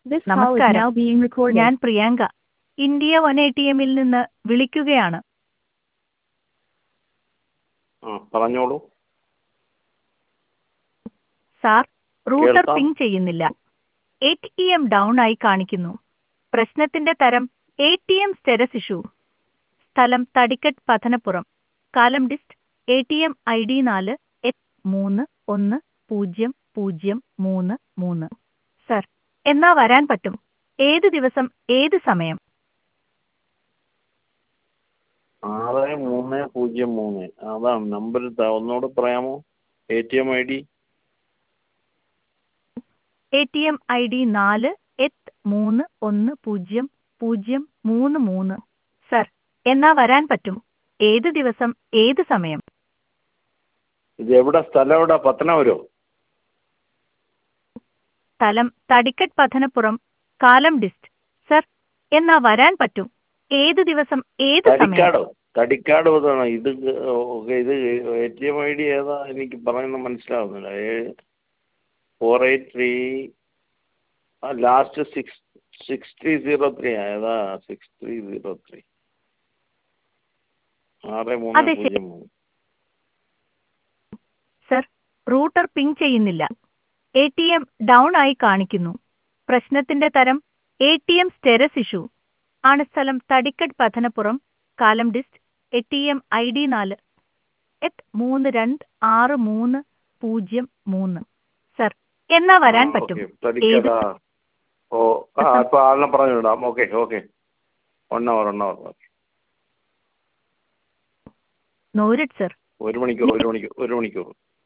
This call is നമസ്കാരം. now being recorded. ഞാൻ Priyanka India one A T എമ്മിൽ നിന്ന് വിളിക്കുകയാണ് ആ പറഞ്ഞോളൂ സാർ റൂട്ടർ കേൾക്കാം. പിങ് ചെയ്യുന്നില്ല എ ടി എം ഡൗൺ ആയി കാണിക്കുന്നു പ്രശ്നത്തിന്റെ തരം A T M status issue സ്ഥലം തടിക്കട്ട് പതനപ്പുറം കാലം dist A T M I D നാല് എച്ച് മൂന്ന് ഒന്ന് പൂജ്യം പൂജ്യം മൂന്ന് മൂന്ന് സർ എന്നാ വരാൻ പറ്റും ഏത് ദിവസം ഏത് സമയം ആറ് മൂന്ന് പൂജ്യം മൂന്ന് അതാണ് നമ്പർ ഒന്നുകൂടെ പറയാമോ A T M I D A T M I D നാല് എത്ത് മൂന്ന് ഒന്ന് പൂജ്യം പൂജ്യം മൂന്ന് മൂന്ന് സർ എന്നാ വരാൻ പറ്റും ഏത് ദിവസം ഏത് സമയം ഇത് എവിടെ സ്ഥലം എവിടെ പത്തനാപുരോ സ്ഥലം തടിക്കട്ട് പതനപ്പുറം കാലം ഡിസ്റ്റ് സർ എന്നാ വരാൻ പറ്റും ഏത് ദിവസം ഏത് സമയം തടിക്കാടോ തടിക്കാട് ഇതാണ് ഇത് ഓക്കെ ഇത് A T M I D ഏതാ എനിക്ക് പറയുന്നത് മനസ്സിലാവുന്നില്ല ഏഴ് ഫോർ എയ്റ്റ് ത്രീ ആ last six six three zero three ഏതാ സിക്സ് ത്രീ സീറോ ത്രീ ആറ് മൂന്ന് അതെ, ശരി. പൂജ്യം മൂന്ന് സർ റൂട്ടർ പിങ് ചെയ്യുന്നില്ല എ ടി എം ഡൗൺ ആയി കാണിക്കുന്നു പ്രശ്നത്തിന്റെ തരം A T M status issue ആണ് സ്ഥലം തടിക്കട്ട് പതനപ്പുറം കാലം dist A T M I D നാല് എത്ത് മൂന്ന് രണ്ട് ആറ് മൂന്ന് പൂജ്യം മൂന്ന് സർ എന്നാ വരാൻ ആ, പറ്റും ഓക്കേ. തടിക്കട ഓ ആ ഇപ്പൊ ആളിനെ പറഞ്ഞു വിടാം okay okay one hour one hour നോരിഡ് സർ ഒരു മണിക്കൂർ ഒരു മണിക്കൂർ ഒരു മണിക്കൂർ